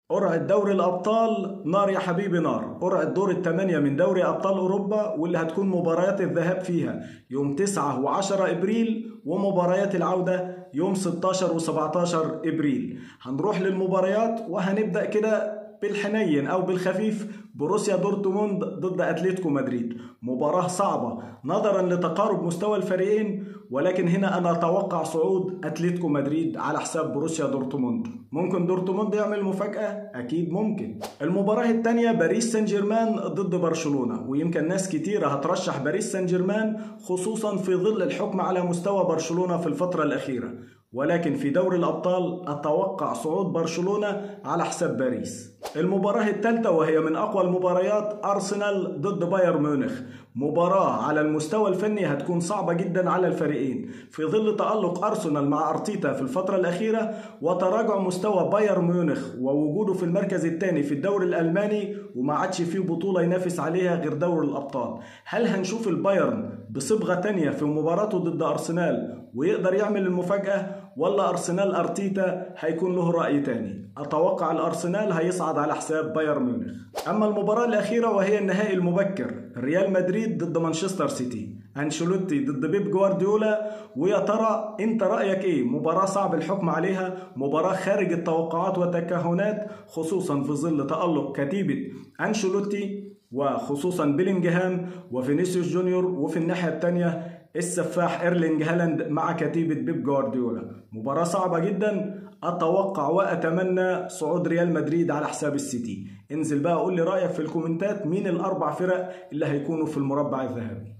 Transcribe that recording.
قرعة دوري الأبطال نار يا حبيبي نار قرعة دور الثمانية من دوري أبطال أوروبا واللي هتكون مباريات الذهاب فيها يوم 9 و10 إبريل ومباريات العودة يوم 16 و17 إبريل هنروح للمباريات وهنبدأ كده بالحنين او بالخفيف بروسيا دورتموند ضد اتلتيكو مدريد مباراة صعبة نظرا لتقارب مستوى الفريقين ولكن هنا انا اتوقع صعود اتلتيكو مدريد على حساب بروسيا دورتموند ممكن دورتموند يعمل مفاجأة اكيد ممكن المباراة الثانية باريس سان جيرمان ضد برشلونة ويمكن ناس كتيرة هترشح باريس سان جيرمان خصوصا في ظل الحكم على مستوى برشلونة في الفترة الأخيرة ولكن في دوري الأبطال أتوقع صعود برشلونة على حساب باريس المباراة الثالثة وهي من أقوى المباريات أرسنال ضد بايرن ميونخ مباراة على المستوى الفني هتكون صعبة جدا على الفريقين في ظل تألق أرسنال مع أرتيتا في الفترة الأخيرة وتراجع مستوى بايرن ميونخ ووجوده في المركز الثاني في الدوري الألماني وما عادش فيه بطولة ينافس عليها غير دوري الأبطال هل هنشوف البايرن بصبغة تانية في مباراته ضد أرسنال ويقدر يعمل المفاجأة ولا أرسنال أرتيتا هيكون له رأي تاني أتوقع الأرسنال هيصعد على حساب بايرن ميونخ أما المباراة الأخيرة وهي النهائي المبكر ريال مدريد ضد مانشستر سيتي أنشيلوتي ضد بيب جوارديولا ويا ترى أنت رأيك إيه مباراة صعب الحكم عليها مباراة خارج التوقعات والتكهنات خصوصا في ظل تألق كتيبة أنشيلوتي وخصوصا بيلينجهام وفينيسيوس جونيور وفي الناحية الثانية السفاح ايرلينج هالاند مع كتيبة بيب جوارديولا مباراة صعبة جدا اتوقع واتمنى صعود ريال مدريد على حساب السيتي انزل بقى قول لي رأيك في الكومنتات مين الاربع فرق اللي هيكونوا في المربع الذهبي